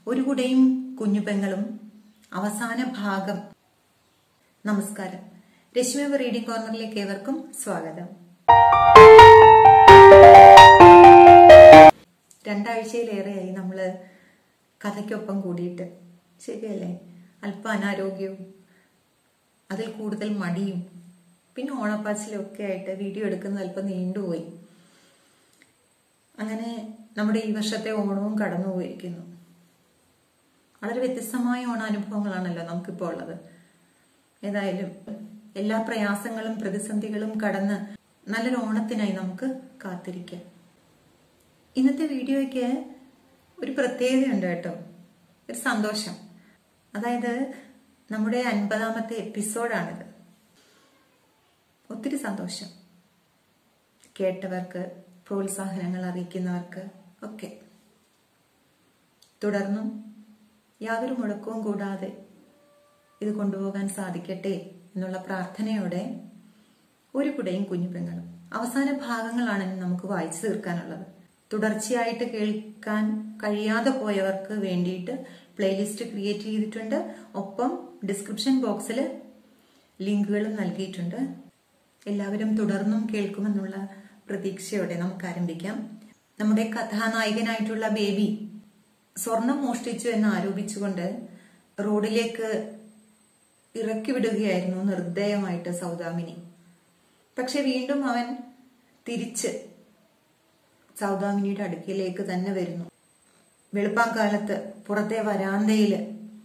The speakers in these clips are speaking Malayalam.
ഒരു കുടയും കുഞ്ഞു പെങ്ങളും അവസാന ഭാഗം നമസ്കാരം രശ്മി റീഡിംഗ് കോർണറിലേക്ക് ഏവർക്കും സ്വാഗതം രണ്ടാഴ്ചയിലേറെയായി നമ്മള് കഥയ്ക്കൊപ്പം കൂടിയിട്ട് ശരിയല്ലേ അല്പ അനാരോഗ്യവും അതിൽ കൂടുതൽ മടിയും പിന്നെ ഓണപ്പാച്ചിലും ഒക്കെ ആയിട്ട് വീഡിയോ എടുക്കുന്നത് അല്പം നീണ്ടുപോയി അങ്ങനെ നമ്മുടെ ഈ വർഷത്തെ ഓണവും കടന്നു പോയിരിക്കുന്നു വളരെ വ്യത്യസ്തമായ ഓണാനുഭവങ്ങളാണല്ലോ നമുക്കിപ്പോൾ ഉള്ളത് ഏതായാലും എല്ലാ പ്രയാസങ്ങളും പ്രതിസന്ധികളും കടന്ന് നല്ലൊരു ഓണത്തിനായി നമുക്ക് കാത്തിരിക്കാം ഇന്നത്തെ വീഡിയോയ്ക്ക് ഒരു പ്രത്യേകതയുണ്ട് കേട്ടോ ഒരു സന്തോഷം അതായത് നമ്മുടെ അൻപതാമത്തെ എപ്പിസോഡാണിത് ഒത്തിരി സന്തോഷം കേട്ടവർക്ക് പ്രോത്സാഹനങ്ങൾ അറിയിക്കുന്നവർക്ക് ഒക്കെ തുടർന്നും യാതൊരു മുടക്കവും കൂടാതെ ഇത് കൊണ്ടുപോകാൻ സാധിക്കട്ടെ എന്നുള്ള പ്രാർത്ഥനയോടെ ഒരു കുടയും കുഞ്ഞു പെങ്ങളും അവസാന ഭാഗങ്ങളാണ് ഇനി നമുക്ക് വായിച്ചു തീർക്കാനുള്ളത് തുടർച്ചയായിട്ട് കേൾക്കാൻ കഴിയാതെ പോയവർക്ക് വേണ്ടിയിട്ട് പ്ലേലിസ്റ്റ് ക്രിയേറ്റ് ചെയ്തിട്ടുണ്ട് ഒപ്പം ഡിസ്ക്രിപ്ഷൻ ബോക്സിൽ ലിങ്കുകളും നൽകിയിട്ടുണ്ട് എല്ലാവരും തുടർന്നും കേൾക്കുമെന്നുള്ള പ്രതീക്ഷയോടെ നമുക്ക് ആരംഭിക്കാം നമ്മുടെ കഥാനായകനായിട്ടുള്ള ബേബി സ്വർണം മോഷ്ടിച്ചു എന്ന് ആരോപിച്ചുകൊണ്ട് റോഡിലേക്ക് ഇറക്കി വിടുകയായിരുന്നു നിർദ്ദയമായിട്ട് സൗദാമിനി പക്ഷെ വീണ്ടും അവൻ തിരിച്ച് സൗദാമിനിയുടെ അടുക്കിലേക്ക് തന്നെ വരുന്നു വെളുപ്പാങ്കാലത്ത് പുറത്തെ വരാന്തയില്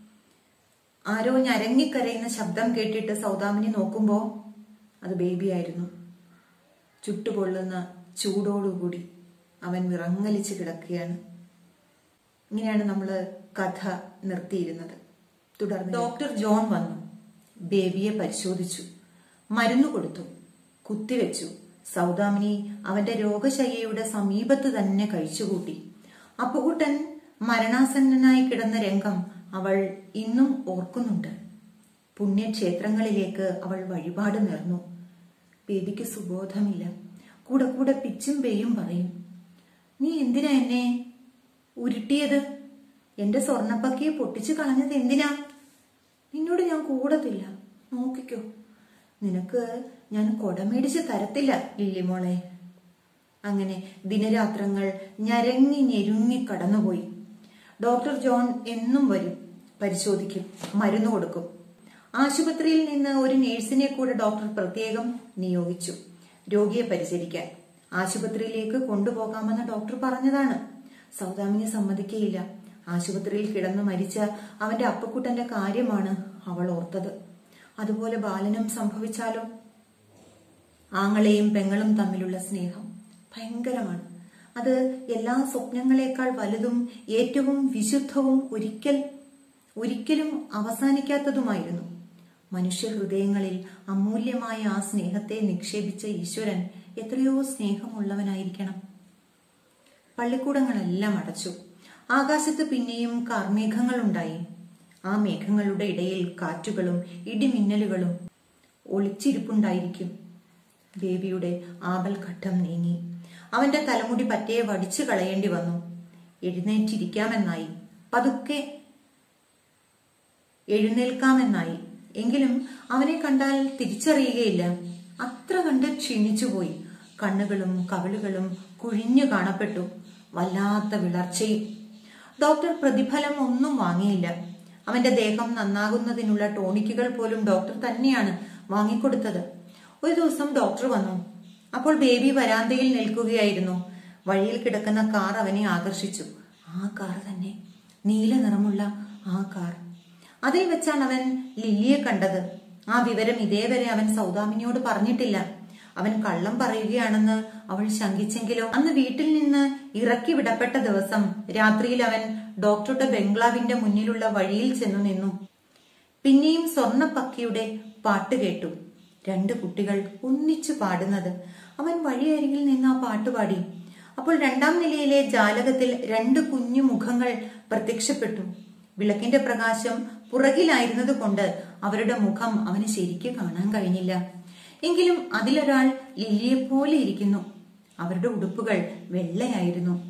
ആരോ ഞരങ്ങിക്കരയുന്ന ശബ്ദം കേട്ടിട്ട് സൗദാമിനി നോക്കുമ്പോ അത് ബേബിയായിരുന്നു ചുട്ടുപൊള്ളുന്ന ചൂടോടുകൂടി അവൻ വിറങ്ങലിച്ച് കിടക്കുകയാണ് ഇങ്ങനെയാണ് നമ്മൾ കഥ നിർത്തിയിരുന്നത് തുടർന്ന് ഡോക്ടർ ജോൺ വന്നു ബേബിയെ പരിശോധിച്ചു മരുന്ന് കൊടുത്തു കുത്തിവെച്ചു സൗദാമിനി അവന്റെ രോഗശയ്യയുടെ സമീപത്ത് തന്നെ കഴിച്ചുകൂട്ടി അപ്പുകുട്ടൻ മരണാസന്നനായി കിടന്ന രംഗം അവൾ ഇന്നും ഓർക്കുന്നുണ്ട് പുണ്യക്ഷേത്രങ്ങളിലേക്ക് അവൾ വഴിപാട് നേർന്നു ബേബിക്ക് സുബോധമില്ല കൂടെ കൂടെ പിച്ചും പേയും പറയും നീ എന്തിനാ എന്നെ ഉരുട്ടിയത് എന്റെ സ്വർണപ്പക്കിയെ പൊട്ടിച്ചു കളഞ്ഞത് എന്തിനാ നിന്നോട് ഞാൻ കൂടത്തില്ല നോക്കിക്കോ നിനക്ക് ഞാൻ കൊടമേടിച്ച് തരത്തില്ല ലില്ലിമോളെ അങ്ങനെ ദിനരാത്രങ്ങൾ ഞരങ്ങി ഞെരുങ്ങി കടന്നുപോയി ഡോക്ടർ ജോൺ എന്നും വരും പരിശോധിക്കും മരുന്ന് കൊടുക്കും ആശുപത്രിയിൽ നിന്ന് ഒരു നേഴ്സിനെ കൂടെ ഡോക്ടർ പ്രത്യേകം നിയോഗിച്ചു രോഗിയെ പരിചരിക്കാൻ ആശുപത്രിയിലേക്ക് കൊണ്ടുപോകാമെന്ന് ഡോക്ടർ പറഞ്ഞതാണ് സൗദാമിനെ സമ്മതിക്കയില്ല ആശുപത്രിയിൽ കിടന്ന് മരിച്ച അവന്റെ അപ്പക്കുട്ടന്റെ കാര്യമാണ് അവൾ ഓർത്തത് അതുപോലെ ബാലനും സംഭവിച്ചാലോ ആങ്ങളെയും പെങ്ങളും തമ്മിലുള്ള സ്നേഹം ഭയങ്കരമാണ് അത് എല്ലാ സ്വപ്നങ്ങളെക്കാൾ വലുതും ഏറ്റവും വിശുദ്ധവും ഒരിക്കൽ ഒരിക്കലും അവസാനിക്കാത്തതുമായിരുന്നു മനുഷ്യ ഹൃദയങ്ങളിൽ അമൂല്യമായ ആ സ്നേഹത്തെ നിക്ഷേപിച്ച ഈശ്വരൻ എത്രയോ സ്നേഹമുള്ളവനായിരിക്കണം പള്ളിക്കൂടങ്ങളെല്ലാം അടച്ചു ആകാശത്ത് പിന്നെയും കാർമേഘങ്ങളുണ്ടായി ആ മേഘങ്ങളുടെ ഇടയിൽ കാറ്റുകളും ഇടിമിന്നലുകളും ഒളിച്ചിരിപ്പുണ്ടായിരിക്കും ബേബിയുടെ ആപൽഘട്ടം നീങ്ങി അവന്റെ തലമുടി പറ്റേ വടിച്ചു കളയേണ്ടി വന്നു എഴുന്നേറ്റിരിക്കാമെന്നായി പതുക്കെ എഴുന്നേൽക്കാമെന്നായി എങ്കിലും അവനെ കണ്ടാൽ തിരിച്ചറിയുകയില്ല അത്ര കണ്ട് ക്ഷീണിച്ചുപോയി കണ്ണുകളും കവിളുകളും കുഴിഞ്ഞു കാണപ്പെട്ടു വല്ലാത്ത വിളർച്ചയും ഡോക്ടർ പ്രതിഫലം ഒന്നും വാങ്ങിയില്ല അവന്റെ ദേഹം നന്നാകുന്നതിനുള്ള ടോണിക്കുകൾ പോലും ഡോക്ടർ തന്നെയാണ് വാങ്ങിക്കൊടുത്തത് ഒരു ദിവസം ഡോക്ടർ വന്നു അപ്പോൾ ബേബി വരാന്തയിൽ നിൽക്കുകയായിരുന്നു വഴിയിൽ കിടക്കുന്ന കാർ അവനെ ആകർഷിച്ചു ആ കാർ തന്നെ നീല നിറമുള്ള ആ കാർ അതിൽ വെച്ചാണ് അവൻ ലില്ലിയെ കണ്ടത് ആ വിവരം ഇതേവരെ അവൻ സൗദാമിനിയോട് പറഞ്ഞിട്ടില്ല അവൻ കള്ളം പറയുകയാണെന്ന് അവൾ ശങ്കിച്ചെങ്കിലോ അന്ന് വീട്ടിൽ നിന്ന് ഇറക്കി വിടപ്പെട്ട ദിവസം രാത്രിയിൽ അവൻ ഡോക്ടറുടെ ബംഗ്ലാവിന്റെ മുന്നിലുള്ള വഴിയിൽ ചെന്നു നിന്നു പിന്നെയും സ്വർണപ്പക്കിയുടെ പാട്ട് കേട്ടു രണ്ട് കുട്ടികൾ ഒന്നിച്ചു പാടുന്നത് അവൻ വഴിയരികിൽ നിന്ന് ആ പാട്ട് പാടി അപ്പോൾ രണ്ടാം നിലയിലെ ജാലകത്തിൽ രണ്ട് കുഞ്ഞു മുഖങ്ങൾ പ്രത്യക്ഷപ്പെട്ടു വിളക്കിന്റെ പ്രകാശം പുറകിലായിരുന്നത് കൊണ്ട് അവരുടെ മുഖം അവന് ശരിക്ക് കാണാൻ കഴിഞ്ഞില്ല എങ്കിലും അതിലൊരാൾ ലില്ലിയെ പോലെ ഇരിക്കുന്നു അവരുടെ ഉടുപ്പുകൾ വെള്ളയായിരുന്നു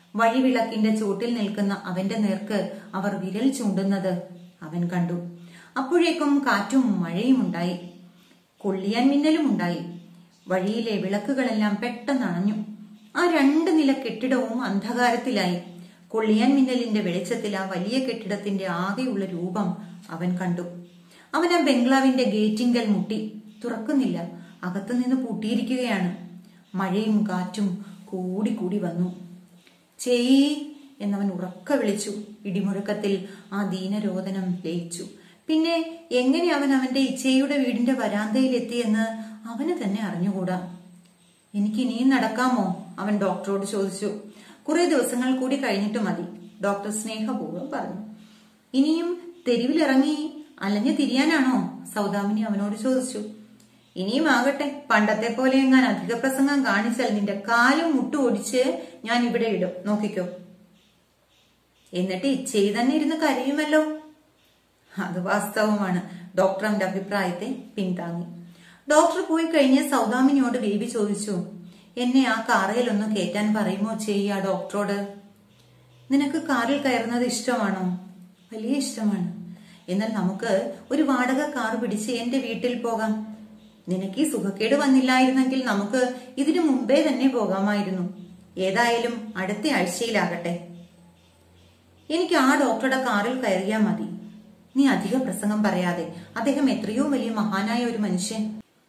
വഴിവിളക്കിന്റെ ചൂട്ടിൽ നിൽക്കുന്ന അവന്റെ നേർക്ക് അവർ വിരൽ ചൂണ്ടുന്നത് അവൻ കണ്ടു അപ്പോഴേക്കും കാറ്റും മഴയും ഉണ്ടായി കൊള്ളിയാൻ മിന്നലും ഉണ്ടായി വഴിയിലെ വിളക്കുകളെല്ലാം പെട്ടെന്ന് അണഞ്ഞു ആ രണ്ട് നില കെട്ടിടവും അന്ധകാരത്തിലായി കൊള്ളിയാൻ മിന്നലിന്റെ വെളിച്ചത്തിൽ ആ വലിയ കെട്ടിടത്തിന്റെ ആകെയുള്ള രൂപം അവൻ കണ്ടു അവൻ ആ ബംഗ്ലാവിന്റെ ഗേറ്റിങ്കൽ മുട്ടി തുറക്കുന്നില്ല അകത്തുനിന്ന് പൂട്ടിയിരിക്കുകയാണ് മഴയും കാറ്റും കൂടി കൂടി വന്നു ചെയ് എന്നവൻ ഉറക്ക വിളിച്ചു ഇടിമുഴക്കത്തിൽ ആ ദീനരോധനം ലയിച്ചു പിന്നെ എങ്ങനെ അവൻ അവന്റെ ഇച്ചയുടെ വീടിന്റെ വരാന്തയിൽ എത്തിയെന്ന് അവന് തന്നെ അറിഞ്ഞുകൂടാ എനിക്ക് ഇനിയും നടക്കാമോ അവൻ ഡോക്ടറോട് ചോദിച്ചു കുറെ ദിവസങ്ങൾ കൂടി കഴിഞ്ഞിട്ട് മതി ഡോക്ടർ സ്നേഹപൂർവ്വം പറഞ്ഞു ഇനിയും തെരുവിലിറങ്ങി അലഞ്ഞു തിരിയാനാണോ സൗദാമിനി അവനോട് ചോദിച്ചു ഇനിയും ആകട്ടെ പണ്ടത്തെ പോലെ എങ്ങാൻ അധിക പ്രസംഗം കാണിച്ചാൽ നിന്റെ കാലും മുട്ടും ഒടിച്ച് ഞാൻ ഇവിടെ ഇടും നോക്കിക്കോ എന്നിട്ട് ഇച്ചയി തന്നെ ഇരുന്ന് കരയുമല്ലോ അത് വാസ്തവമാണ് ഡോക്ടർ അവന്റെ അഭിപ്രായത്തെ പിന്താങ്ങി ഡോക്ടർ പോയി കഴിഞ്ഞ് സൗദാമിനിയോട് ബേബി ചോദിച്ചു എന്നെ ആ കാറയിലൊന്ന് കയറ്റാൻ പറയുമോ ചെയ്യ ഡോക്ടറോട് നിനക്ക് കാറിൽ കയറുന്നത് ഇഷ്ടമാണോ വലിയ ഇഷ്ടമാണ് എന്നാൽ നമുക്ക് ഒരു വാടക കാർ പിടിച്ച് എന്റെ വീട്ടിൽ പോകാം നിനക്ക് ഈ സുഖക്കേട് വന്നില്ലായിരുന്നെങ്കിൽ നമുക്ക് ഇതിനു മുമ്പേ തന്നെ പോകാമായിരുന്നു ഏതായാലും അടുത്ത ആഴ്ചയിലാകട്ടെ എനിക്ക് ആ ഡോക്ടറുടെ കാറിൽ കയറിയാൽ മതി നീ അധിക പ്രസംഗം പറയാതെ അദ്ദേഹം എത്രയോ വലിയ മഹാനായ ഒരു മനുഷ്യൻ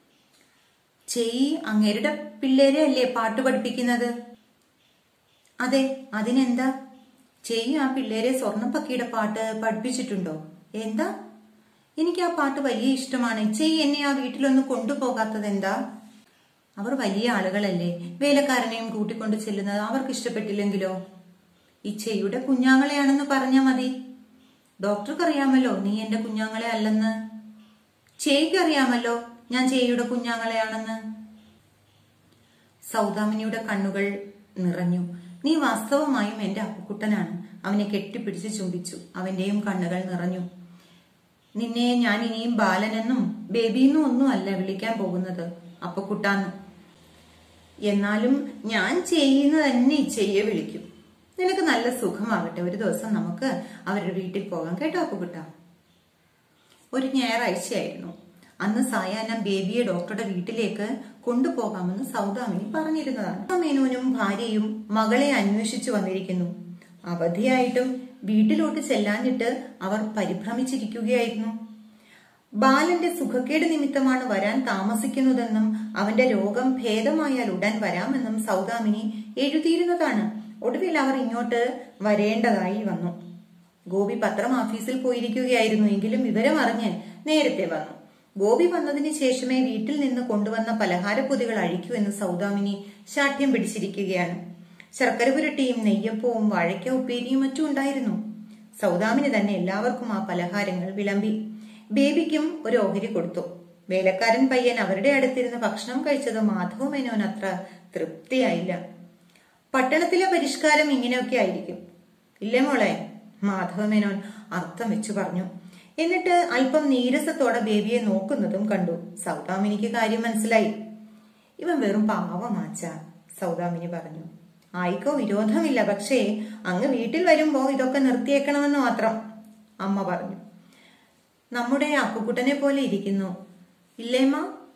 ചെയ് അങ്ങേരുടെ പിള്ളേരെ അല്ലേ പാട്ട് പഠിപ്പിക്കുന്നത് അതെ അതിനെന്താ ചെയ് ആ പിള്ളേരെ സ്വർണ്ണപ്പക്കിയുടെ പാട്ട് പഠിപ്പിച്ചിട്ടുണ്ടോ എന്താ എനിക്ക് ആ പാട്ട് വലിയ ഇഷ്ടമാണ് ചെയ് എന്നെ ആ വീട്ടിലൊന്ന് കൊണ്ടുപോകാത്തത് എന്താ അവർ വലിയ ആളുകളല്ലേ വേലക്കാരനെയും കൂട്ടിക്കൊണ്ട് ചെല്ലുന്നത് അവർക്ക് ഇഷ്ടപ്പെട്ടില്ലെങ്കിലോ ഈ ചെയ്യുടെ കുഞ്ഞാങ്ങളെയാണെന്ന് പറഞ്ഞാ മതി ഡോക്ടർക്ക് അറിയാമല്ലോ നീ എന്റെ കുഞ്ഞാങ്ങളെ അല്ലെന്ന് ചെയ്ക്ക് അറിയാമല്ലോ ഞാൻ ചെയ്യുടെ കുഞ്ഞാങ്ങളെയാണെന്ന് സൗദാമിനിയുടെ കണ്ണുകൾ നിറഞ്ഞു നീ വാസ്തവമായും എന്റെ അപ്പുക്കുട്ടനാണ് അവനെ കെട്ടിപ്പിടിച്ച് ചുംബിച്ചു അവന്റെയും കണ്ണുകൾ നിറഞ്ഞു നിന്നെ ഞാൻ ഇനിയും ബാലനെന്നും ബേബിയെന്നും ഒന്നും അല്ല വിളിക്കാൻ പോകുന്നത് അപ്പക്കുട്ടാന്ന് എന്നാലും ഞാൻ ചെയ്യുന്ന തന്നെ ചെയ്യെ വിളിക്കും നിനക്ക് നല്ല സുഖമാകട്ടെ ഒരു ദിവസം നമുക്ക് അവരുടെ വീട്ടിൽ പോകാം കേട്ടോ അപ്പുകുട്ട ഒരു ഞായറാഴ്ചയായിരുന്നു അന്ന് സായാഹ്നം ബേബിയെ ഡോക്ടറുടെ വീട്ടിലേക്ക് കൊണ്ടുപോകാമെന്ന് സൗദാമിനി പറഞ്ഞിരുന്നതാണ് മേനോനും ഭാര്യയും മകളെ അന്വേഷിച്ചു വന്നിരിക്കുന്നു അവധിയായിട്ടും വീട്ടിലോട്ട് ചെല്ലാഞ്ഞിട്ട് അവർ പരിഭ്രമിച്ചിരിക്കുകയായിരുന്നു ബാലന്റെ സുഖക്കേട് നിമിത്തമാണ് വരാൻ താമസിക്കുന്നതെന്നും അവന്റെ രോഗം ഭേദമായാൽ ഉടൻ വരാമെന്നും സൗദാമിനി എഴുതിയിരുന്നതാണ് ഒടുവിൽ അവർ ഇങ്ങോട്ട് വരേണ്ടതായി വന്നു ഗോപി പത്രം ഓഫീസിൽ പോയിരിക്കുകയായിരുന്നു എങ്കിലും വിവരം അറിഞ്ഞ് നേരത്തെ വന്നു ഗോപി വന്നതിന് ശേഷമേ വീട്ടിൽ നിന്ന് കൊണ്ടുവന്ന പലഹാരപ്പൊതികൾ അഴിക്കൂ എന്ന് സൗദാമിനി ശാഠ്യം പിടിച്ചിരിക്കുകയാണ് ശർക്കര പുരട്ടിയും നെയ്യപ്പവും വാഴയ്ക്ക ഉപ്പേരിയും മറ്റും ഉണ്ടായിരുന്നു സൗദാമിനി തന്നെ എല്ലാവർക്കും ആ പലഹാരങ്ങൾ വിളമ്പി ബേബിക്കും ഒരു ഓഹരി കൊടുത്തു വേലക്കാരൻ പയ്യൻ അവരുടെ അടുത്തിരുന്ന് ഭക്ഷണം കഴിച്ചത് മാധവ മേനോൻ അത്ര തൃപ്തിയായില്ല പട്ടണത്തിലെ പരിഷ്കാരം ഇങ്ങനെയൊക്കെ ആയിരിക്കും ഇല്ലേ മോളെ മാധവ മേനോൻ അർത്ഥം വെച്ചു പറഞ്ഞു എന്നിട്ട് അല്പം നീരസത്തോടെ ബേബിയെ നോക്കുന്നതും കണ്ടു സൗദാമിനിക്ക് കാര്യം മനസ്സിലായി ഇവൻ വെറും പാവമാച്ച സൗദാമിനി പറഞ്ഞു ആയിക്കോ വിരോധമില്ല പക്ഷേ അങ്ങ് വീട്ടിൽ വരുമ്പോ ഇതൊക്കെ നിർത്തിയേക്കണമെന്ന് മാത്രം അമ്മ പറഞ്ഞു നമ്മുടെ അപ്പുക്കുട്ടനെ പോലെ ഇരിക്കുന്നു ഇല്ലേമ്മ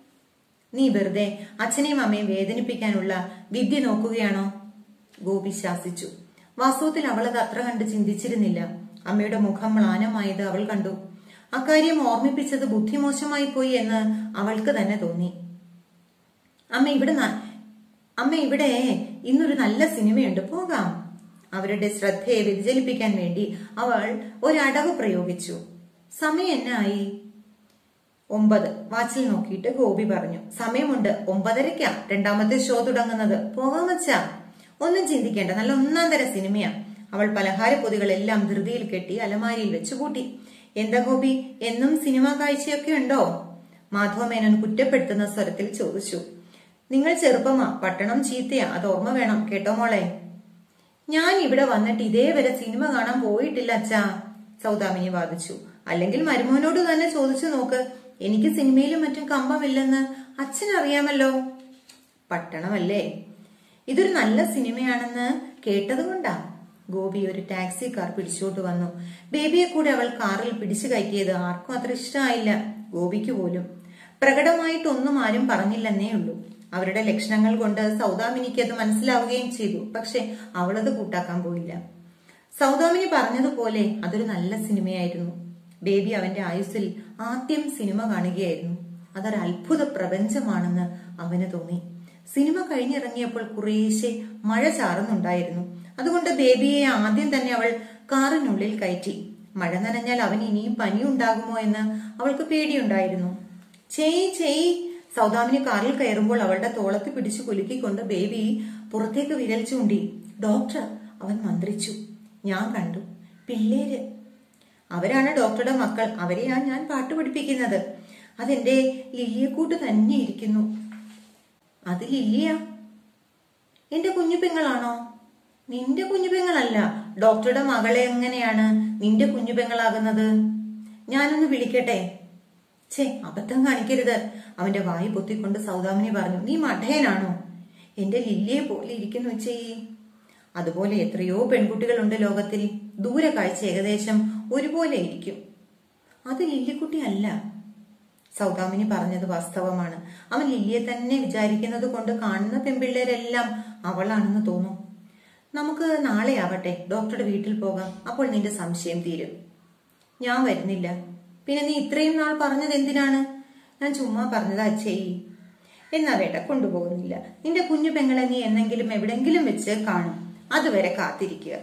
നീ വെറുതെ അച്ഛനെയും അമ്മയും വേദനിപ്പിക്കാനുള്ള വിദ്യ നോക്കുകയാണോ ഗോപി ശാസിച്ചു വാസ്തവത്തിൽ അവൾ അത് അത്ര കണ്ട് ചിന്തിച്ചിരുന്നില്ല അമ്മയുടെ മുഖം മ്ലാനമായത് അവൾ കണ്ടു അക്കാര്യം ഓർമ്മിപ്പിച്ചത് ബുദ്ധിമോശമായി പോയി എന്ന് അവൾക്ക് തന്നെ തോന്നി അമ്മ ഇവിടെ ന- അമ്മ ഇവിടെ ഇന്നൊരു നല്ല സിനിമയുണ്ട് പോകാം അവരുടെ ശ്രദ്ധയെ വ്യതിചലിപ്പിക്കാൻ വേണ്ടി അവൾ ഒരടവ് പ്രയോഗിച്ചു സമയം എന്നായി ഒമ്പത് വാച്ചിൽ നോക്കിയിട്ട് ഗോപി പറഞ്ഞു സമയമുണ്ട് ഒമ്പതരയ്ക്കാ രണ്ടാമത്തെ ഷോ തുടങ്ങുന്നത് പോകാൻ വച്ചാ ഒന്നും ചിന്തിക്കേണ്ട നല്ല ഒന്നാം തരം സിനിമയാ അവൾ പലഹാര പൊതികളെല്ലാം ധൃതിയിൽ കെട്ടി അലമാരിയിൽ വെച്ച് കൂട്ടി എന്താ ഗോപി എന്നും സിനിമ കാഴ്ചയൊക്കെ ഉണ്ടോ മാധവമേനോൻ കുറ്റപ്പെടുത്തുന്ന സ്വരത്തിൽ ചോദിച്ചു നിങ്ങൾ ചെറുപ്പമാ പട്ടണം ചീത്തയാ അത് ഓർമ്മ വേണം കേട്ടോ മോളെ ഞാൻ ഇവിടെ വന്നിട്ട് ഇതേവരെ സിനിമ കാണാൻ പോയിട്ടില്ല അച്ഛാ സൗദാമിനി വാദിച്ചു അല്ലെങ്കിൽ മരുമോനോട് തന്നെ ചോദിച്ചു നോക്ക് എനിക്ക് സിനിമയിലും മറ്റും കമ്പമില്ലെന്ന് അച്ഛൻ അറിയാമല്ലോ പട്ടണമല്ലേ ഇതൊരു നല്ല സിനിമയാണെന്ന് കേട്ടത് കൊണ്ടാ ഗോപി ഒരു ടാക്സി കാർ പിടിച്ചോട്ട് വന്നു ബേബിയെ കൂടെ അവൾ കാറിൽ പിടിച്ചു കയറ്റിയത് ആർക്കും അത്ര ഇഷ്ടമായില്ല ഗോപിക്ക് പോലും പ്രകടമായിട്ടൊന്നും ആരും പറഞ്ഞില്ലെന്നേ ഉള്ളൂ അവരുടെ ലക്ഷണങ്ങൾ കൊണ്ട് സൗദാമിനിക്ക് അത് മനസ്സിലാവുകയും ചെയ്തു പക്ഷെ അവളത് കൂട്ടാക്കാൻ പോയില്ല സൗദാമിനി പറഞ്ഞതുപോലെ അതൊരു നല്ല സിനിമയായിരുന്നു ബേബി അവന്റെ ആയുസ്സിൽ ആദ്യം സിനിമ കാണുകയായിരുന്നു അതൊരു അത്ഭുത പ്രപഞ്ചമാണെന്ന് അവന് തോന്നി സിനിമ കഴിഞ്ഞിറങ്ങിയപ്പോൾ കുറേശ്ശെ മഴ ചാറുന്നുണ്ടായിരുന്നു അതുകൊണ്ട് ബേബിയെ ആദ്യം തന്നെ അവൾ കാറിനുള്ളിൽ കയറ്റി മഴ നനഞ്ഞാൽ അവന് ഇനിയും പനി ഉണ്ടാകുമോ എന്ന് അവൾക്ക് പേടിയുണ്ടായിരുന്നു ചെയ് ചെയ് സൗദാമിനി കാറിൽ കയറുമ്പോൾ അവളുടെ തോളത്ത് പിടിച്ചു കുലുക്കിക്കൊണ്ട് ബേബി പുറത്തേക്ക് വിരൽ ചൂണ്ടി ഡോക്ടർ അവൻ മന്ത്രിച്ചു ഞാൻ കണ്ടു പിള്ളേര് അവരാണ് ഡോക്ടറുടെ മക്കൾ അവരെയാ ഞാൻ പാട്ട് പഠിപ്പിക്കുന്നത് അതെന്റെ ലില്ലിയെക്കൂട്ട് തന്നെ ഇരിക്കുന്നു അത് ലില്ലിയ എന്റെ കുഞ്ഞു പെങ്ങളാണോ നിന്റെ കുഞ്ഞു പെങ്ങളല്ല ഡോക്ടറുടെ മകളെ എങ്ങനെയാണ് നിന്റെ കുഞ്ഞു പെങ്ങളാകുന്നത് ഞാനൊന്ന് വിളിക്കട്ടെ ഛേ അബദ്ധം കാണിക്കരുത് അവന്റെ വായി പൊത്തിക്കൊണ്ട് സൗദാമിനി പറഞ്ഞു നീ മഠയനാണോ എന്റെ ലില്ലിയെ പോലെ ഇരിക്കുന്നു ചെയ്യേ അതുപോലെ എത്രയോ പെൺകുട്ടികളുണ്ട് ലോകത്തിൽ ദൂരെ കാഴ്ച ഏകദേശം ഒരുപോലെ ഇരിക്കും അത് ലില്ലിക്കുട്ടി അല്ല സൗദാമിനി പറഞ്ഞത് വാസ്തവമാണ് അവൻ ലില്ലിയെ തന്നെ വിചാരിക്കുന്നത് കൊണ്ട് കാണുന്ന പെൺപിള്ളേരെല്ലാം അവളാണെന്ന് തോന്നും നമുക്ക് നാളെ ആവട്ടെ ഡോക്ടറുടെ വീട്ടിൽ പോകാം അപ്പോൾ നിന്റെ സംശയം തീരും ഞാൻ വരുന്നില്ല പിന്നെ നീ ഇത്രയും നാൾ പറഞ്ഞത് എന്തിനാണ് ഞാൻ ചുമ്മാ പറഞ്ഞതാ ചെയ്യി എന്നാ വേണ്ട കൊണ്ടുപോകുന്നില്ല നിന്റെ കുഞ്ഞു പെങ്ങളെ നീ എന്നെങ്കിലും എവിടെങ്കിലും വെച്ച് കാണും അതുവരെ കാത്തിരിക്കുക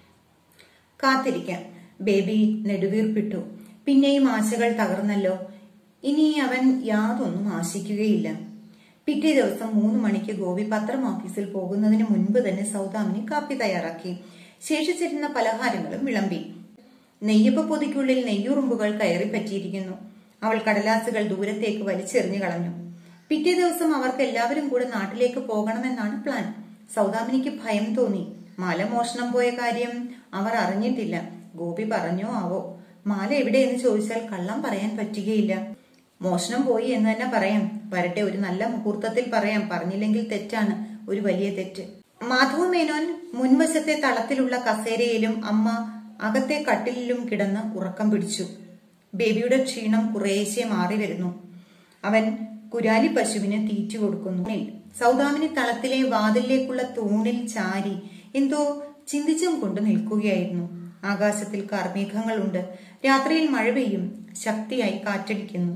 കാത്തിരിക്കാം ബേബി നെടുവീർപ്പിട്ടു പിന്നെയും ആശകൾ തകർന്നല്ലോ ഇനി അവൻ യാതൊന്നും ആശിക്കുകയില്ല പിറ്റേ ദിവസം മൂന്ന് മണിക്ക് ഗോപി പത്രം ഓഫീസിൽ പോകുന്നതിന് മുൻപ് തന്നെ സൗദാമിനി കാപ്പി തയ്യാറാക്കി ശേഷിച്ചിരുന്ന പലഹാരങ്ങളും വിളമ്പി നെയ്യപ്പ പൊതിക്കുള്ളിൽ നെയ്യുറുമ്പുകൾ കയറി പറ്റിയിരിക്കുന്നു അവൾ കടലാസുകൾ ദൂരത്തേക്ക് വലിച്ചെറിഞ്ഞു കളഞ്ഞു പിറ്റേ ദിവസം അവർക്ക് എല്ലാവരും കൂടെ നാട്ടിലേക്ക് പോകണമെന്നാണ് പ്ലാൻ സൗദാമിനിക്ക് ഭയം തോന്നി മാല മോഷണം പോയ കാര്യം അവർ അറിഞ്ഞിട്ടില്ല ഗോപി പറഞ്ഞോ ആവോ മാല എവിടെയെന്ന് ചോദിച്ചാൽ കള്ളം പറയാൻ പറ്റുകയില്ല മോഷണം പോയി എന്ന് തന്നെ പറയാം വരട്ടെ ഒരു നല്ല മുഹൂർത്തത്തിൽ പറയാം പറഞ്ഞില്ലെങ്കിൽ തെറ്റാണ് ഒരു വലിയ തെറ്റ് മാധവ മേനോൻ മുൻവശത്തെ തളത്തിലുള്ള കസേരയിലും അമ്മ അകത്തെ കട്ടിലിലും കിടന്ന് ഉറക്കം പിടിച്ചു ബേബിയുടെ ക്ഷീണം കുറേശ്ശെ മാറി വരുന്നു അവൻ കുരാലി പശുവിന് തീറ്റ കൊടുക്കുന്നു സൗദാമിനി തളത്തിലെ വാതിലേക്കുള്ള തൂണിൽ ചാരി എന്തോ ചിന്തിച്ചും കൊണ്ട് നിൽക്കുകയായിരുന്നു ആകാശത്തിൽ കാർമേഘങ്ങളുണ്ട് രാത്രിയിൽ മഴ പെയ്യും ശക്തിയായി കാറ്റടിക്കുന്നു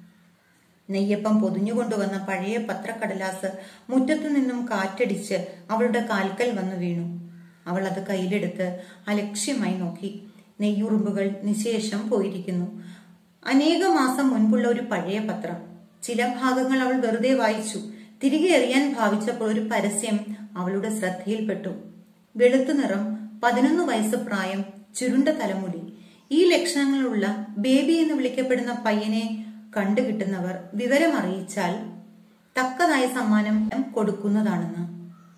നെയ്യപ്പം പൊതിഞ്ഞുകൊണ്ടുവന്ന പഴയ പത്രക്കടലാസ് മുറ്റത്തു നിന്നും കാറ്റടിച്ച് അവളുടെ കാൽക്കൽ വന്നു വീണു അവൾ അത് കയ്യിലെടുത്ത് അലക്ഷ്യമായി നോക്കി നെയ്യുറുമ്പുകൾ നിശേഷം പോയിരിക്കുന്നു അനേക മാസം മുൻപുള്ള ഒരു പഴയ പത്രം ചില ഭാഗങ്ങൾ അവൾ വെറുതെ വായിച്ചു തിരികെ എറിയാൻ ഭാവിച്ചപ്പോൾ ഒരു പരസ്യം അവളുടെ ശ്രദ്ധയിൽപ്പെട്ടു വെളുത്തു നിറം പതിനൊന്ന് വയസ്സ് പ്രായം ചുരുണ്ട തലമുടി ഈ ലക്ഷണങ്ങളുള്ള ബേബി എന്ന് വിളിക്കപ്പെടുന്ന പയ്യനെ കണ്ടുകിട്ടുന്നവർ വിവരമറിയിച്ചാൽ തക്കതായ സമ്മാനം കൊടുക്കുന്നതാണെന്ന്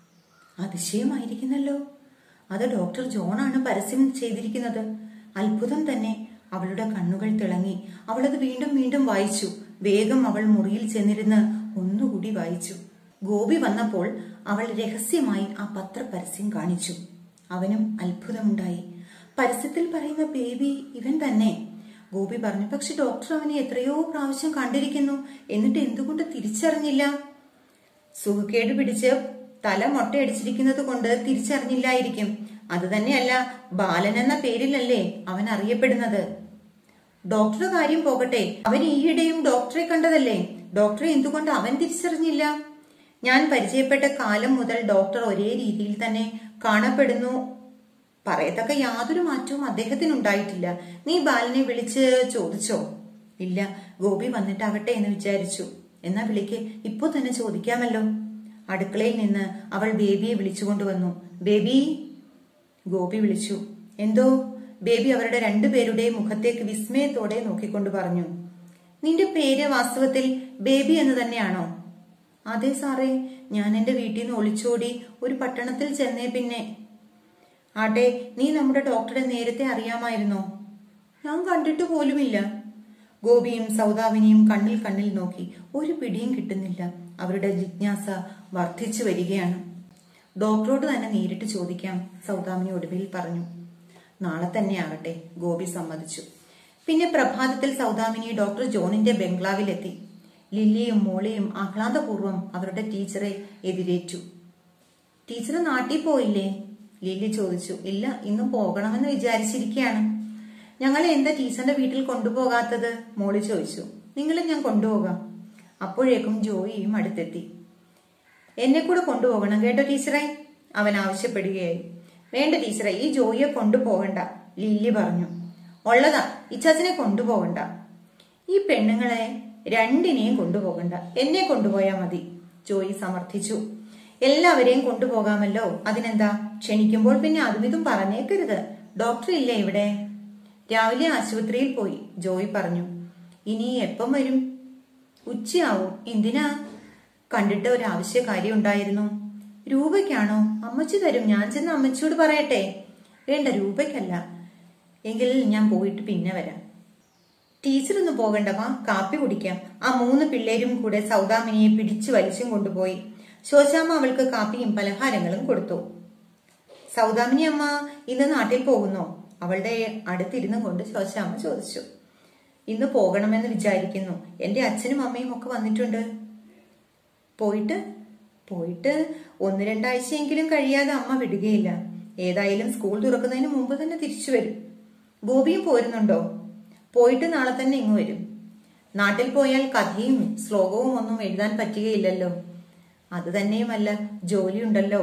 അതിശയമായിരിക്കുന്നല്ലോ അത് ഡോക്ടർ ജോണാണ് പരസ്യം ചെയ്തിരിക്കുന്നത് അത്ഭുതം തന്നെ അവളുടെ കണ്ണുകൾ തിളങ്ങി അവളത് വീണ്ടും വീണ്ടും വായിച്ചു വേഗം അവൾ മുറിയിൽ ചെന്നിരുന്ന് ഒന്നുകൂടി വായിച്ചു ഗോപി വന്നപ്പോൾ അവൾ രഹസ്യമായി ആ പത്ര പരസ്യം കാണിച്ചു അവനും അത്ഭുതമുണ്ടായി പരസ്യത്തിൽ പറയുന്ന ബേബി ഇവൻ തന്നെ ഗോപി പറഞ്ഞു പക്ഷെ ഡോക്ടർ അവനെ എത്രയോ പ്രാവശ്യം കണ്ടിരിക്കുന്നു എന്നിട്ട് എന്തുകൊണ്ട് തിരിച്ചറിഞ്ഞില്ല സുഖക്കേട് പിടിച്ച് തല മൊട്ടയടിച്ചിരിക്കുന്നത് കൊണ്ട് തിരിച്ചറിഞ്ഞില്ലായിരിക്കും അത് തന്നെയല്ല ബാലൻ എന്ന പേരിലല്ലേ അവൻ അറിയപ്പെടുന്നത് ഡോക്ടറുടെ കാര്യം പോകട്ടെ അവൻ ഈയിടെയും ഡോക്ടറെ കണ്ടതല്ലേ ഡോക്ടറെ എന്തുകൊണ്ട് അവൻ തിരിച്ചറിഞ്ഞില്ല ഞാൻ പരിചയപ്പെട്ട കാലം മുതൽ ഡോക്ടർ ഒരേ രീതിയിൽ തന്നെ കാണപ്പെടുന്നു പറയത്തക്ക യാതൊരു മാറ്റവും അദ്ദേഹത്തിന് ഉണ്ടായിട്ടില്ല നീ ബാലനെ വിളിച്ച് ചോദിച്ചോ ഇല്ല ഗോപി വന്നിട്ടാവട്ടെ എന്ന് വിചാരിച്ചു എന്നാ വിളിക്ക് ഇപ്പോ തന്നെ ചോദിക്കാമല്ലോ അടുക്കളയിൽ നിന്ന് അവൾ ബേബിയെ വിളിച്ചുകൊണ്ടുവന്നു ബേബി ഗോപി വിളിച്ചു എന്തോ ബേബി അവരുടെ രണ്ടുപേരുടെയും മുഖത്തേക്ക് വിസ്മയത്തോടെ നോക്കിക്കൊണ്ട് പറഞ്ഞു നിന്റെ പേര് വാസ്തവത്തിൽ ബേബി എന്ന് തന്നെയാണോ അതെ സാറേ ഞാൻ എന്റെ വീട്ടിൽ നിന്ന് ഒളിച്ചോടി ഒരു പട്ടണത്തിൽ ചെന്നേ പിന്നെ ആട്ടെ നീ നമ്മുടെ ഡോക്ടറെ നേരത്തെ അറിയാമായിരുന്നോ ഞാൻ കണ്ടിട്ട് പോലുമില്ല ഗോപിയും സൗദാവിനിയും കണ്ണിൽ കണ്ണിൽ നോക്കി ഒരു പിടിയും കിട്ടുന്നില്ല അവരുടെ ജിജ്ഞാസ വർദ്ധിച്ചു വരികയാണ് ഡോക്ടറോട് തന്നെ നേരിട്ട് ചോദിക്കാം സൗദാമിനി ഒടുവിൽ പറഞ്ഞു നാളെ തന്നെ ആകട്ടെ ഗോപി സമ്മതിച്ചു പിന്നെ പ്രഭാതത്തിൽ സൗദാമിനി ഡോക്ടർ ജോണിന്റെ ബംഗ്ലാവിലെത്തി ലില്ലിയും മോളിയും ആഹ്ലാദപൂർവ്വം അവരുടെ ടീച്ചറെ എതിരേറ്റു ടീച്ചർ നാട്ടിൽ പോയില്ലേ ലില്ലി ചോദിച്ചു ഇല്ല ഇന്ന് പോകണമെന്ന് വിചാരിച്ചിരിക്കുകയാണ് ഞങ്ങളെ എന്താ ടീച്ചറിന്റെ വീട്ടിൽ കൊണ്ടുപോകാത്തത് മോളി ചോദിച്ചു നിങ്ങളെ ഞാൻ കൊണ്ടുപോകാം അപ്പോഴേക്കും ജോയിയും അടുത്തെത്തി എന്നെ കൂടെ കൊണ്ടുപോകണം കേട്ടോ ടീച്ചറെ അവൻ ആവശ്യപ്പെടുകയായി വേണ്ട ടീച്ചറെ ഈ ജോയിയെ കൊണ്ടുപോകണ്ട ലില്ലി പറഞ്ഞു ഉള്ളതാ ഇച്ചാച്ചനെ കൊണ്ടുപോകണ്ട ഈ പെണ്ണുങ്ങളെ രണ്ടിനെയും കൊണ്ടുപോകണ്ട എന്നെ കൊണ്ടുപോയാ മതി ജോയി സമർത്ഥിച്ചു എല്ലാവരെയും കൊണ്ടുപോകാമല്ലോ അതിനെന്താ ക്ഷണിക്കുമ്പോൾ പിന്നെ അതും ഇതും പറഞ്ഞേക്കരുത് ഡോക്ടർ ഇല്ലേ ഇവിടെ രാവിലെ ആശുപത്രിയിൽ പോയി ജോയി പറഞ്ഞു ഇനി എപ്പം വരും ഉച്ചയാവും എന്തിനാ കണ്ടിട്ട് ഒരു ആവശ്യ കാര്യം ഉണ്ടായിരുന്നു രൂപയ്ക്കാണോ അമ്മച്ചി തരും ഞാൻ ചെന്ന് അമ്മച്ചിയോട് പറയട്ടെ വേണ്ട രൂപയ്ക്കല്ല എങ്കിൽ ഞാൻ പോയിട്ട് പിന്നെ വരാം ടീച്ചറൊന്നും പോകണ്ട വാ കാപ്പി കുടിക്കാം ആ മൂന്ന് പിള്ളേരും കൂടെ സൗദാമിനിയെ പിടിച്ചു വലിച്ചും കൊണ്ടുപോയി ശോശാമ്മ അവൾക്ക് കാപ്പിയും പലഹാരങ്ങളും കൊടുത്തു സൗദാമിനി അമ്മ ഇന്ന് നാട്ടിൽ പോകുന്നോ അവളുടെ അടുത്തിരുന്നു കൊണ്ട് ശോശാമ്മ ചോദിച്ചു ഇന്ന് പോകണമെന്ന് വിചാരിക്കുന്നു എന്റെ അച്ഛനും അമ്മയും ഒക്കെ വന്നിട്ടുണ്ട് പോയിട്ട് പോയിട്ട് ഒന്ന് രണ്ടാഴ്ചയെങ്കിലും കഴിയാതെ അമ്മ വിടുകയില്ല ഏതായാലും സ്കൂൾ തുറക്കുന്നതിന് മുമ്പ് തന്നെ തിരിച്ചു വരും ഗോപിയും പോരുന്നുണ്ടോ പോയിട്ട് നാളെ തന്നെ ഇങ്ങ് വരും നാട്ടിൽ പോയാൽ കഥയും ശ്ലോകവും ഒന്നും എഴുതാൻ പറ്റുകയില്ലല്ലോ അത് തന്നെയുമല്ല ജോലിയുണ്ടല്ലോ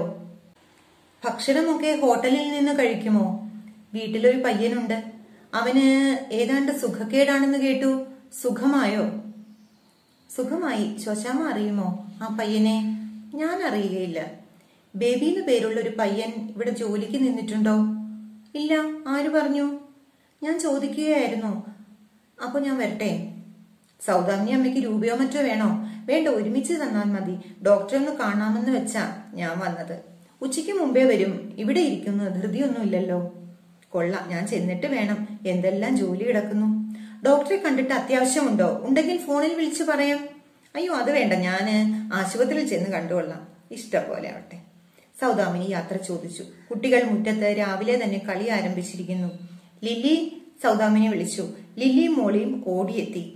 ഭക്ഷണമൊക്കെ ഹോട്ടലിൽ നിന്ന് കഴിക്കുമോ വീട്ടിലൊരു പയ്യനുണ്ട് അവന് ഏതാണ്ട് സുഖക്കേടാണെന്ന് കേട്ടു സുഖമായോ സുഖമായി ശോശാമ അറിയുമോ ആ പയ്യനെ ഞാൻ അറിയുകയില്ല ബേബി എന്ന് പേരുള്ള ഒരു പയ്യൻ ഇവിടെ ജോലിക്ക് നിന്നിട്ടുണ്ടോ ഇല്ല ആര് പറഞ്ഞു ഞാൻ ചോദിക്കുകയായിരുന്നു അപ്പൊ ഞാൻ വരട്ടെ സൗദാമിനി അമ്മയ്ക്ക് രൂപയോ മറ്റോ വേണോ വേണ്ട ഒരുമിച്ച് തന്നാൽ മതി ഡോക്ടറെ ഒന്ന് കാണാമെന്ന് വെച്ചാ ഞാൻ വന്നത് ഉച്ചയ്ക്ക് മുമ്പേ വരും ഇവിടെ ഇരിക്കുന്നു ധൃതിയൊന്നുമില്ലല്ലോ കൊള്ളാം ഞാൻ ചെന്നിട്ട് വേണം എന്തെല്ലാം ജോലി കിടക്കുന്നു ഡോക്ടറെ കണ്ടിട്ട് അത്യാവശ്യമുണ്ടോ ഉണ്ടെങ്കിൽ ഫോണിൽ വിളിച്ചു പറയാം അയ്യോ അത് വേണ്ട ഞാന് ആശുപത്രിയിൽ ചെന്ന് കണ്ടുകൊള്ളാം ഇഷ്ടം പോലെ ആവട്ടെ സൗദാമിനി യാത്ര ചോദിച്ചു കുട്ടികൾ മുറ്റത്ത് രാവിലെ തന്നെ കളി ആരംഭിച്ചിരിക്കുന്നു ലില്ലി സൗദാമിനെ വിളിച്ചു ലില്ലിയും മോളിയും ഓടിയെത്തി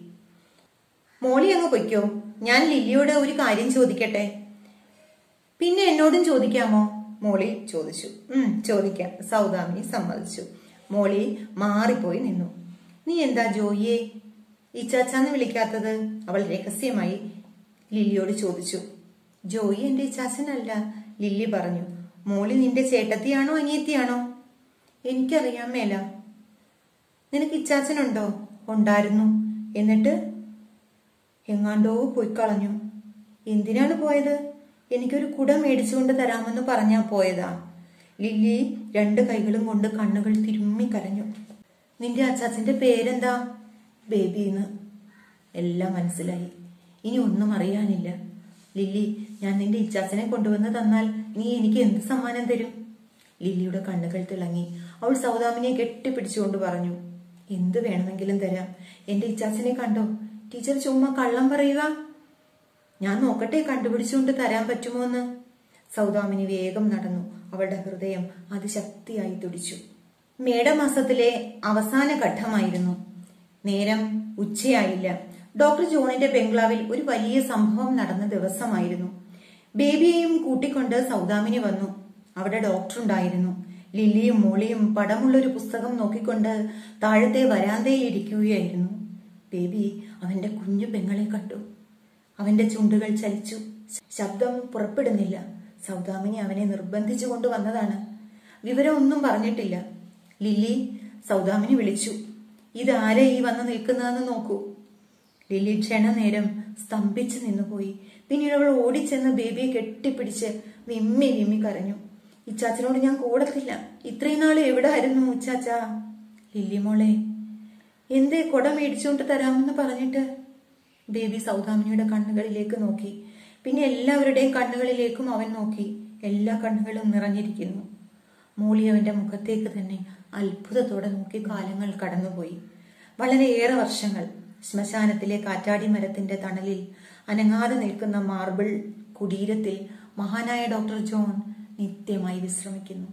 മോളി അങ്ങ് പൊയ്ക്കോ ഞാൻ ലില്ലിയോട് ഒരു കാര്യം ചോദിക്കട്ടെ പിന്നെ എന്നോടും ചോദിക്കാമോ മോളി ചോദിച്ചു ഉം ചോദിക്കാം സൗദാമിനി സമ്മതിച്ചു മോളി മാറിപ്പോയി നിന്നു നീ എന്താ ജോയിയെ ഇച്ചാച്ചാന്ന് വിളിക്കാത്തത് അവൾ രഹസ്യമായി ലില്ലിയോട് ചോദിച്ചു ജോയി എന്റെ ഇച്ചാച്ചനല്ല ലില്ലി പറഞ്ഞു മോളി നിന്റെ ചേട്ടത്തിയാണോ അനിയത്തിയാണോ എനിക്കറിയാൻ മേല നിനക്ക് ഇച്ചാച്ചനുണ്ടോ ഉണ്ടായിരുന്നു എന്നിട്ട് എങ്ങാണ്ടോ പോയി കളഞ്ഞു എന്തിനാണ് പോയത് എനിക്കൊരു കുട മേടിച്ചുകൊണ്ട് തരാമെന്ന് പറഞ്ഞാ പോയതാ ലില്ലി രണ്ട് കൈകളും കൊണ്ട് കണ്ണുകൾ തിരുമ്മി കരഞ്ഞു നിന്റെ അച്ചാച്ചന്റെ പേരെന്താ ബേബിന്ന് എല്ലാം മനസ്സിലായി ഇനി ഒന്നും അറിയാനില്ല ലില്ലി ഞാൻ നിന്റെ ഇച്ചാച്ചനെ കൊണ്ടുവന്ന് തന്നാൽ നീ എനിക്ക് എന്ത് സമ്മാനം തരും ലില്ലിയുടെ കണ്ണുകൾ തിളങ്ങി അവൾ സൗദാമിനെ കെട്ടിപ്പിടിച്ചുകൊണ്ട് പറഞ്ഞു എന്ത് വേണമെങ്കിലും തരാം എന്റെ ഇച്ചാച്ചനെ കണ്ടോ ടീച്ചർ ചുമ്മാ കള്ളം പറയുക ഞാൻ നോക്കട്ടെ കണ്ടുപിടിച്ചുകൊണ്ട് തരാൻ പറ്റുമോ എന്ന് സൗദാമിനി വേഗം നടന്നു അവളുടെ ഹൃദയം അതിശക്തിയായി തുടിച്ചു മേടമാസത്തിലെ അവസാന ഘട്ടമായിരുന്നു നേരം ഉച്ചയായില്ല ഡോക്ടർ ജോണിന്റെ ബംഗ്ലാവിൽ ഒരു വലിയ സംഭവം നടന്ന ദിവസമായിരുന്നു ബേബിയെയും കൂട്ടിക്കൊണ്ട് സൗദാമിനി വന്നു അവിടെ ഡോക്ടർ ഉണ്ടായിരുന്നു ലില്ലിയും മോളിയും പടമുള്ളൊരു പുസ്തകം നോക്കിക്കൊണ്ട് താഴത്തെ വരാന്തയിൽ ഇരിക്കുകയായിരുന്നു ബേബി അവന്റെ കുഞ്ഞു പെങ്ങളെ കണ്ടു അവന്റെ ചുണ്ടുകൾ ചലിച്ചു ശബ്ദം പുറപ്പെടുന്നില്ല സൗദാമിനി അവനെ നിർബന്ധിച്ചു കൊണ്ടുവന്നതാണ് വിവരം ഒന്നും പറഞ്ഞിട്ടില്ല ലില്ലി സൗദാമിനി വിളിച്ചു ഇതാരെ ഈ വന്ന് നിൽക്കുന്നതെന്ന് നോക്കൂ ലില്ലി ക്ഷണനേരം സ്തംഭിച്ചു നിന്നുപോയി പിന്നീട് അവൾ ഓടിച്ചെന്ന് ബേബിയെ കെട്ടിപ്പിടിച്ച് വിമ്മി വിമ്മി കരഞ്ഞു ഇച്ചാച്ചനോട് ഞാൻ കൂടത്തില്ല ഇത്രയും നാൾ എവിടെ ആയിരുന്നു ഇച്ചാച്ച ലില്ലി മോളെ എന്തേ കൊട മേടിച്ചുകൊണ്ട് തരാമെന്ന് പറഞ്ഞിട്ട് ബേബി സൗദാമിനിയുടെ കണ്ണുകളിലേക്ക് നോക്കി പിന്നെ എല്ലാവരുടെയും കണ്ണുകളിലേക്കും അവൻ നോക്കി എല്ലാ കണ്ണുകളും നിറഞ്ഞിരിക്കുന്നു മൂളി അവന്റെ മുഖത്തേക്ക് തന്നെ അത്ഭുതത്തോടെ നോക്കി കാലങ്ങൾ കടന്നുപോയി വളരെയേറെ വർഷങ്ങൾ ശ്മശാനത്തിലെ കാറ്റാടി മരത്തിന്റെ തണലിൽ അനങ്ങാതെ നിൽക്കുന്ന മാർബിൾ കുടീരത്തിൽ മഹാനായ ഡോക്ടർ ജോൺ നിത്യമായി വിശ്രമിക്കുന്നു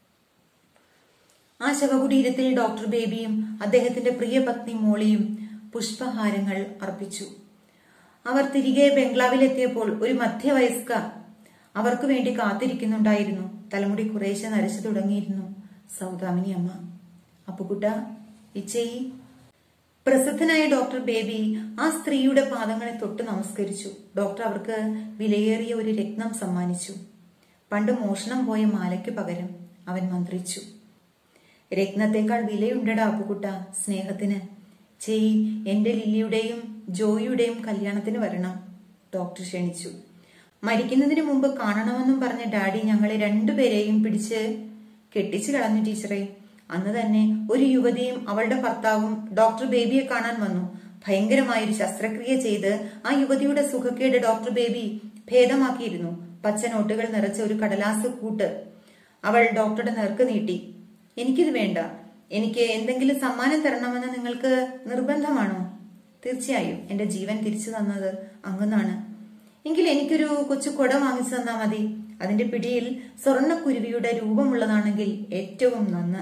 ആ ശവകുടീരത്തിൽ ഡോക്ടർ ബേബിയും അദ്ദേഹത്തിന്റെ പ്രിയ പത്നി മോളിയും പുഷ്പഹാരങ്ങൾ അർപ്പിച്ചു അവർ തിരികെ ബംഗ്ലാവിലെത്തിയപ്പോൾ ഒരു മധ്യവയസ്ക അവർക്ക് വേണ്ടി കാത്തിരിക്കുന്നുണ്ടായിരുന്നു തലമുടി കുറേശ്ശെ നരച്ചു തുടങ്ങിയിരുന്നു സൗദാമിനി അമ്മ അപ്പുകുട്ട ഇച്ചയി പ്രസിദ്ധനായ ഡോക്ടർ ബേബി ആ സ്ത്രീയുടെ പാദങ്ങളെ തൊട്ട് നമസ്കരിച്ചു ഡോക്ടർ അവർക്ക് വിലയേറിയ ഒരു രത്നം സമ്മാനിച്ചു പണ്ട് മോഷണം പോയ മാലയ്ക്ക് പകരം അവൻ മന്ത്രിച്ചു രത്നത്തെക്കാൾ വിലയുണ്ടടാ അപ്പുകുട്ട സ്നേഹത്തിന് ചെയ് എന്റെ ലില്ലിയുടെയും ജോയിയുടെയും കല്യാണത്തിന് വരണം ഡോക്ടർ ക്ഷണിച്ചു മരിക്കുന്നതിന് മുമ്പ് കാണണമെന്നും പറഞ്ഞ ഡാഡി ഞങ്ങളെ രണ്ടുപേരെയും പിടിച്ച് കെട്ടിച്ചു കളഞ്ഞു ടീച്ചറെ അന്ന് തന്നെ ഒരു യുവതിയും അവളുടെ ഭർത്താവും ഡോക്ടർ ബേബിയെ കാണാൻ വന്നു ഭയങ്കരമായൊരു ശസ്ത്രക്രിയ ചെയ്ത് ആ യുവതിയുടെ സുഖക്കേട് ഡോക്ടർ ബേബി ഭേദമാക്കിയിരുന്നു പച്ച നോട്ടുകൾ നിറച്ച ഒരു കടലാസ് കൂട്ട് അവൾ ഡോക്ടറുടെ നേർക്ക് നീട്ടി എനിക്കിത് വേണ്ട എനിക്ക് എന്തെങ്കിലും സമ്മാനം തരണമെന്ന് നിങ്ങൾക്ക് നിർബന്ധമാണോ തീർച്ചയായും എന്റെ ജീവൻ തിരിച്ചു തന്നത് അങ്ങുന്നാണ് എങ്കിൽ എനിക്കൊരു കൊച്ചു കുട വാങ്ങിച്ചു തന്നാ മതി അതിന്റെ പിടിയിൽ സ്വർണ്ണക്കുരുവിയുടെ രൂപമുള്ളതാണെങ്കിൽ ഏറ്റവും നന്ന്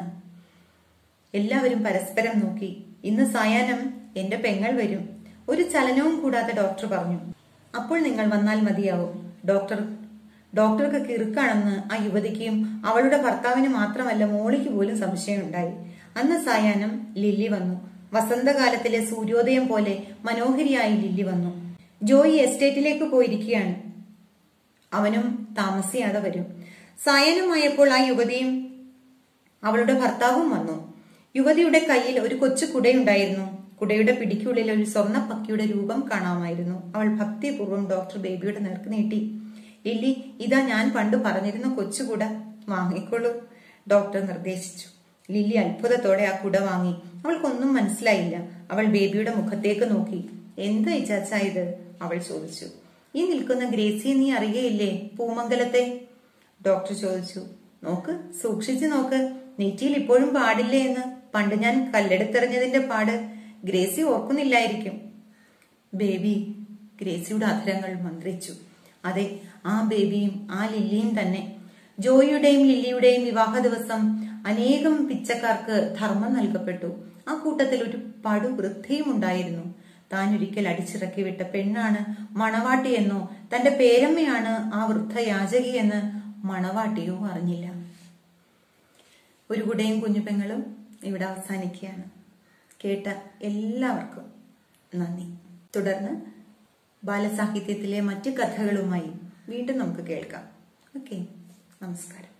എല്ലാവരും പരസ്പരം നോക്കി ഇന്ന് സായാഹ്നം എന്റെ പെങ്ങൾ വരും ഒരു ചലനവും കൂടാതെ ഡോക്ടർ പറഞ്ഞു അപ്പോൾ നിങ്ങൾ വന്നാൽ മതിയാവും ഡോക്ടർ ഡോക്ടർക്ക് കിറുക്കാണെന്ന് ആ യുവതിക്കും അവളുടെ ഭർത്താവിന് മാത്രമല്ല മോളിക്ക് പോലും സംശയമുണ്ടായി അന്ന് സായാഹ്നം ലില്ലി വന്നു വസന്തകാലത്തിലെ സൂര്യോദയം പോലെ മനോഹരിയായി ലില്ലി വന്നു ജോയി എസ്റ്റേറ്റിലേക്ക് പോയിരിക്കുകയാണ് അവനും താമസിയാതെ വരും സായാഹ്നമായപ്പോൾ ആ യുവതിയും അവളുടെ ഭർത്താവും വന്നു യുവതിയുടെ കയ്യിൽ ഒരു കൊച്ചു കുടയുണ്ടായിരുന്നു കുടയുടെ പിടിക്കുള്ളിൽ ഒരു സ്വർണ്ണ പക്കിയുടെ രൂപം കാണാമായിരുന്നു അവൾ ഭക്തിപൂർവ്വം ഡോക്ടർ ബേബിയുടെ നേർക്ക് നീട്ടി ലില്ലി ഇതാ ഞാൻ പണ്ട് പറഞ്ഞിരുന്ന കൊച്ചുകുട വാങ്ങിക്കോളൂ ഡോക്ടർ നിർദ്ദേശിച്ചു ലില്ലി അത്ഭുതത്തോടെ ആ കുട വാങ്ങി അവൾക്കൊന്നും മനസ്സിലായില്ല അവൾ ബേബിയുടെ മുഖത്തേക്ക് നോക്കി എന്താ ഇച്ചാച്ച ഇത് അവൾ ചോദിച്ചു ഈ നിൽക്കുന്ന ഗ്രേസിയെ നീ അറിയയില്ലേ പൂമംഗലത്തെ ഡോക്ടർ ചോദിച്ചു നോക്ക് സൂക്ഷിച്ചു നോക്ക് നെറ്റിയിൽ ഇപ്പോഴും പാടില്ലേ എന്ന് പണ്ട് ഞാൻ കല്ലെടുത്തെറിഞ്ഞതിന്റെ പാട് ഗ്രേസി ഓർക്കുന്നില്ലായിരിക്കും ബേബി ഗ്രേസിയുടെ അധരങ്ങൾ മന്ത്രിച്ചു അതെ ആ ബേബിയും ആ ലില്ലിയും തന്നെ ജോയിയുടെയും ലില്ലിയുടെയും വിവാഹ ദിവസം അനേകം പിച്ചക്കാർക്ക് ധർമ്മം നൽകപ്പെട്ടു ആ കൂട്ടത്തിൽ ഒരു പടു വൃദ്ധയും ഉണ്ടായിരുന്നു താൻ ഒരിക്കൽ അടിച്ചിറക്കി വിട്ട പെണ്ണാണ് മണവാട്ടി എന്നോ തന്റെ പേരമ്മയാണ് ആ വൃദ്ധ യാചകി എന്ന് മണവാട്ടിയോ അറിഞ്ഞില്ല ഒരു കുടയും കുഞ്ഞുപെങ്ങളും ഇവിടെ അവസാനിക്കുകയാണ് കേട്ട എല്ലാവർക്കും നന്ദി തുടർന്ന് ബാലസാഹിത്യത്തിലെ മറ്റു കഥകളുമായി വീണ്ടും നമുക്ക് കേൾക്കാം ഓക്കെ നമസ്കാരം